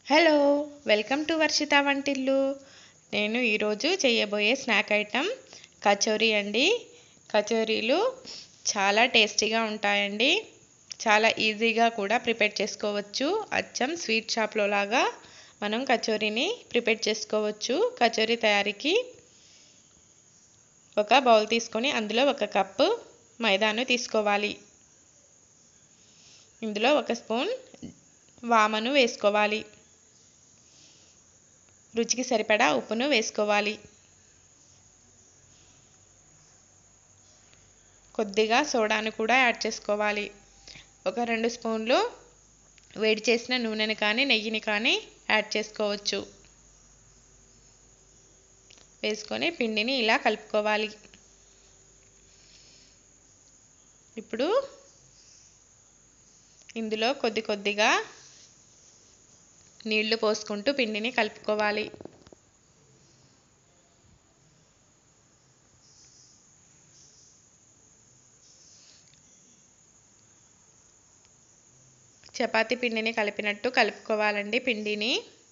hello welcome to Varshita వంటిల్లు నేను ఈరోజు చేయబోయే స్నాక్ ఐటెం కచోరీ అండి కచోరీలు చాలా టేస్టీగా ఉంటాయండి చాలా ఈజీగా కూడా ప్రిపేర్ చేసుకోవచ్చు అచ్చం స్వీట్ షాప్లో లాగా మనం కచోరీని ప్రిపేర్ చేసుకోవచ్చు కచోరీ తయారీకి ఒక బౌల్ తీసుకొని అందులో ఒక కప్పు మైదాను తీసుకోవాలి ఇందులో ఒక స్పూన్ వామను వేసుకోవాలి రుచికి సరిపడా ఉప్పును వేసుకోవాలి కొద్దిగా సోడాను కూడా యాడ్ చేసుకోవాలి ఒక రెండు స్పూన్లు వేడి చేసిన నూనెని కానీ నెయ్యిని కానీ యాడ్ చేసుకోవచ్చు వేసుకొని పిండిని ఇలా కలుపుకోవాలి ఇప్పుడు ఇందులో కొద్ది కొద్దిగా నీళ్లు పోసుకుంటూ పిండిని కలుపుకోవాలి చపాతీ పిండిని కలిపినట్టు కలుపుకోవాలండి పిండిని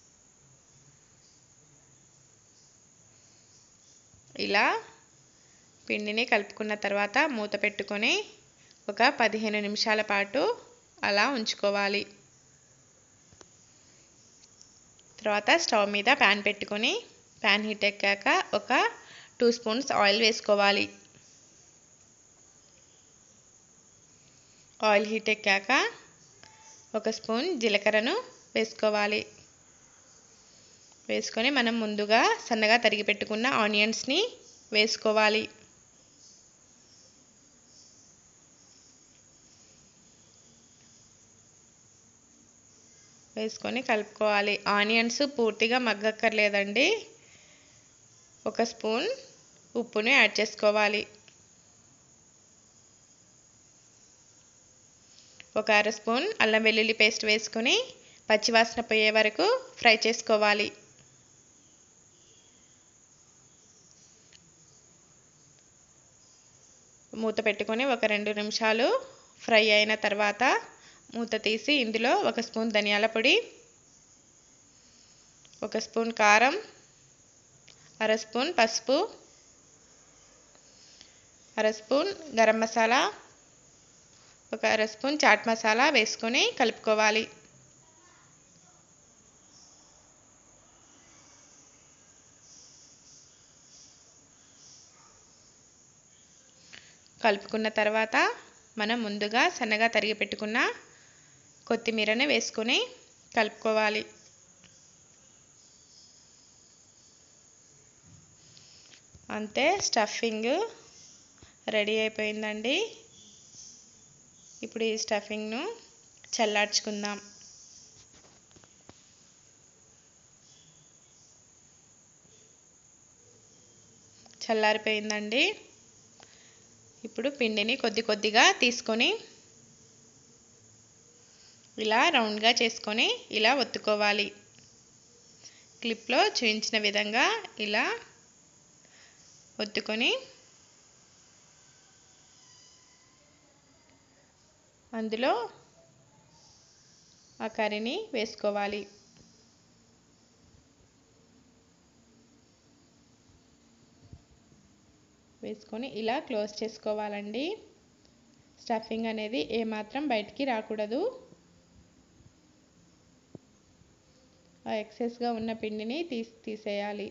ఇలా పిండిని కలుపుకున్న తర్వాత మూత పెట్టుకొని ఒక పదిహేను నిమిషాల పాటు అలా ఉంచుకోవాలి తర్వాత స్టవ్ మీద ప్యాన్ పెట్టుకొని ప్యాన్ హీట్ ఎక్కాక ఒక టూ స్పూన్స్ ఆయిల్ వేసుకోవాలి ఆయిల్ హీట్ ఎక్కాక ఒక స్పూన్ జీలకర్రను వేసుకోవాలి వేసుకొని మనం ముందుగా సన్నగా తరిగి పెట్టుకున్న ఆనియన్స్ని వేసుకోవాలి వేసుకొని కలుపుకోవాలి ఆనియన్స్ పూర్తిగా మగ్గక్కర్లేదండి ఒక స్పూన్ ఉప్పుని యాడ్ చేసుకోవాలి ఒక అర స్పూన్ అల్లం వెల్లుల్లి పేస్ట్ వేసుకొని పచ్చివాసన పోయే వరకు ఫ్రై చేసుకోవాలి మూత పెట్టుకొని ఒక రెండు నిమిషాలు ఫ్రై అయిన తర్వాత మూత తీసి ఇందులో ఒక స్పూన్ ధనియాల పొడి ఒక స్పూన్ కారం అర స్పూన్ పసుపు అర స్పూన్ గరం మసాలా ఒక అర స్పూన్ చాట్ మసాలా వేసుకొని కలుపుకోవాలి కలుపుకున్న తర్వాత మనం ముందుగా సన్నగా తరిగి పెట్టుకున్న కొత్తిమీరని వేసుకొని కలుపుకోవాలి అంతే స్టఫింగ్ రెడీ అయిపోయిందండి ఇప్పుడు ఈ స్టఫింగ్ను చల్లార్చుకుందాం చల్లారిపోయిందండి ఇప్పుడు పిండిని కొద్ది కొద్దిగా తీసుకొని ఇలా రౌండ్గా చేసుకొని ఇలా ఒత్తుకోవాలి క్లిప్లో చూపించిన విధంగా ఇలా ఒత్తుకొని అందులో ఆ కర్రీని వేసుకోవాలి వేసుకొని ఇలా క్లోజ్ చేసుకోవాలండి స్టఫింగ్ అనేది ఏమాత్రం బయటికి రాకూడదు ఆ ఎక్సెస్గా ఉన్న పిండిని తీసి తీసేయాలి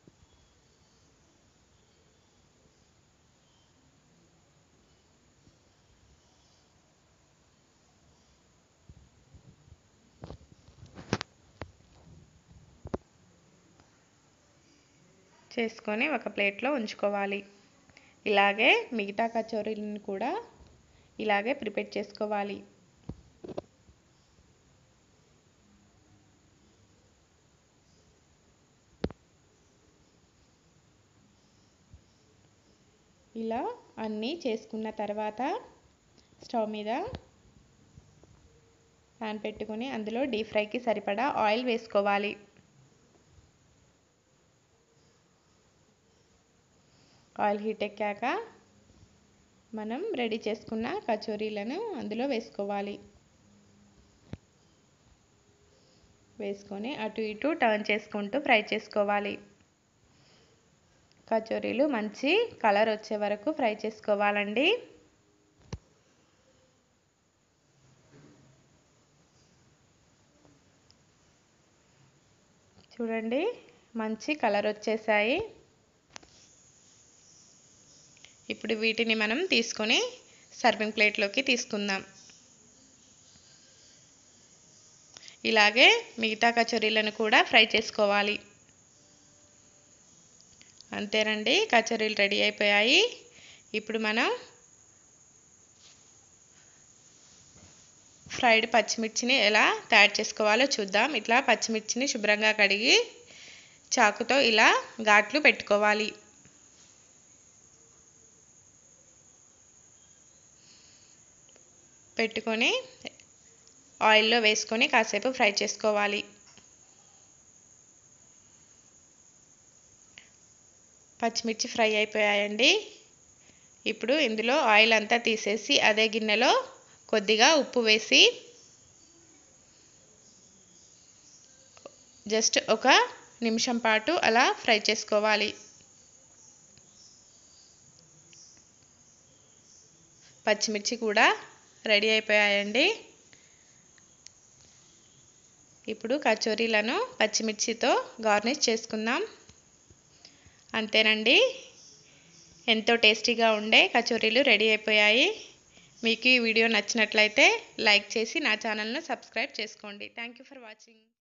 చేసుకొని ఒక ప్లేట్లో ఉంచుకోవాలి ఇలాగే మిగతా కచోరీలను కూడా ఇలాగే ప్రిపేర్ చేసుకోవాలి ఇలా అన్నీ చేసుకున్న తర్వాత స్టవ్ మీద ప్యాన్ పెట్టుకొని అందులో డీప్ ఫ్రైకి సరిపడా ఆయిల్ వేసుకోవాలి ఆయిల్ హీట్ ఎక్కాక మనం రెడీ చేసుకున్న కచోరీలను అందులో వేసుకోవాలి వేసుకొని అటు ఇటు టర్న్ చేసుకుంటూ ఫ్రై చేసుకోవాలి కచోరీలు మంచి కలర్ వచ్చే వరకు ఫ్రై చేసుకోవాలండి చూడండి మంచి కలర్ వచ్చేసాయి ఇప్పుడు వీటిని మనం తీసుకొని సర్వింగ్ ప్లేట్లోకి తీసుకుందాం ఇలాగే మిగతా కచోరీలను కూడా ఫ్రై చేసుకోవాలి అంతేనండి కచోరీలు రెడీ అయిపోయాయి ఇప్పుడు మనం ఫ్రైడ్ పచ్చిమిర్చిని ఎలా తయారు చేసుకోవాలో చూద్దాం ఇట్లా పచ్చిమిర్చిని శుభ్రంగా కడిగి చాకుతో ఇలా ఘాట్లు పెట్టుకోవాలి పెట్టుకొని ఆయిల్లో వేసుకొని కాసేపు ఫ్రై చేసుకోవాలి పచ్చిమిర్చి ఫ్రై అయిపోయాయండి ఇప్పుడు ఇందులో ఆయిల్ అంతా తీసేసి అదే గిన్నెలో కొద్దిగా ఉప్పు వేసి జస్ట్ ఒక నిమిషం పాటు అలా ఫ్రై చేసుకోవాలి పచ్చిమిర్చి కూడా రెడీ అయిపోయాయండి ఇప్పుడు కచోరీలను పచ్చిమిర్చితో గార్నిష్ చేసుకుందాం అంతేనండి ఎంతో టేస్టీగా ఉండే కచోరీలు రెడీ అయిపోయాయి మీకు ఈ వీడియో నచ్చినట్లయితే లైక్ చేసి నా ఛానల్ను సబ్స్క్రైబ్ చేసుకోండి థ్యాంక్ యూ ఫర్ వాచింగ్